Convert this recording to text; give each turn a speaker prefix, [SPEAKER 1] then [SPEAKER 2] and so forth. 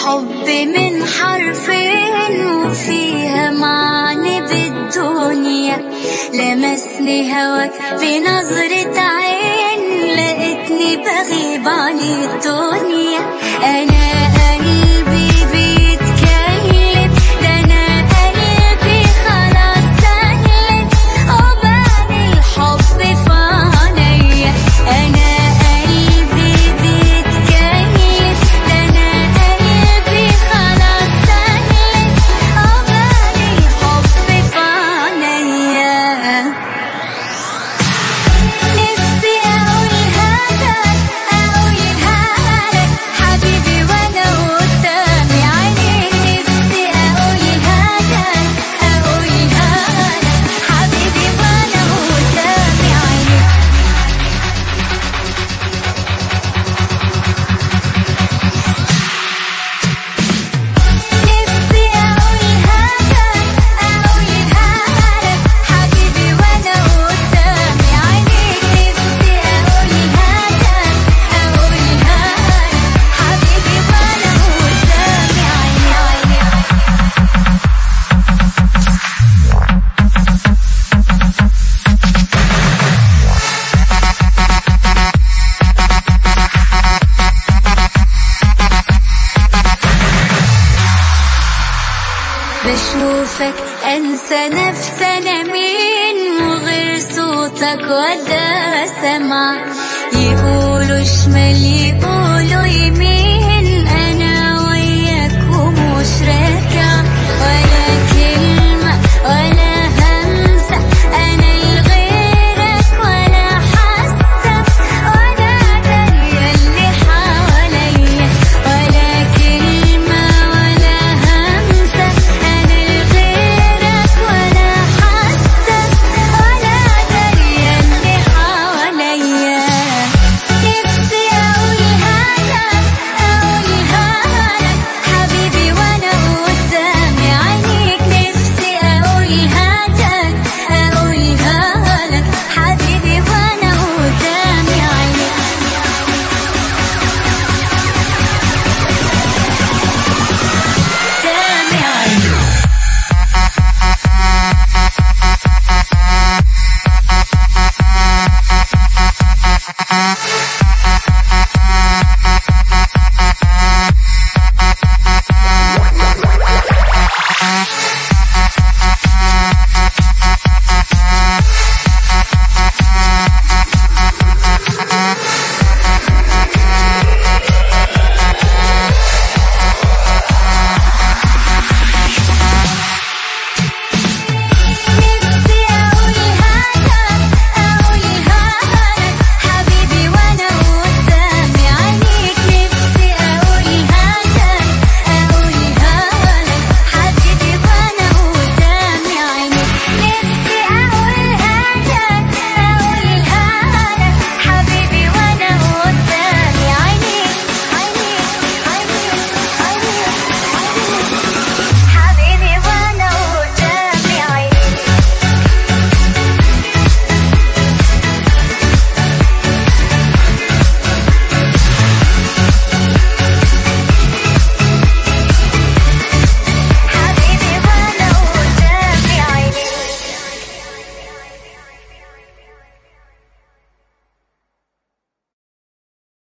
[SPEAKER 1] الحب من حرفين وفيها معنى بالدنيا لمسني هواك بنظرة عين لقيتني بغيب عن الدنيا أنا قلبي بيتكلم ده أنا قلبي خلاص سلم وبان الحب في عينيا أنا قلبي بيتكلم ده أنا قلبي خلاص سلم وبان الحب في عينيا نفسي أقولها لك أقولها لك حبيبي وأنا قدامي عينيك نفسي أقولها لك أقولها لك حبيبي وأنا قدامي عينيك نفسي أقولها لك أقولها لك حبيبي وأنا قدامي عينيك نفسي أقولها لك أقولها لك حبيبي وأنا قدامي عيني عيني بشوفك انسى نفسي انا مين وغير صوتك ولا سمع يقولوا شمال يقولوا يمين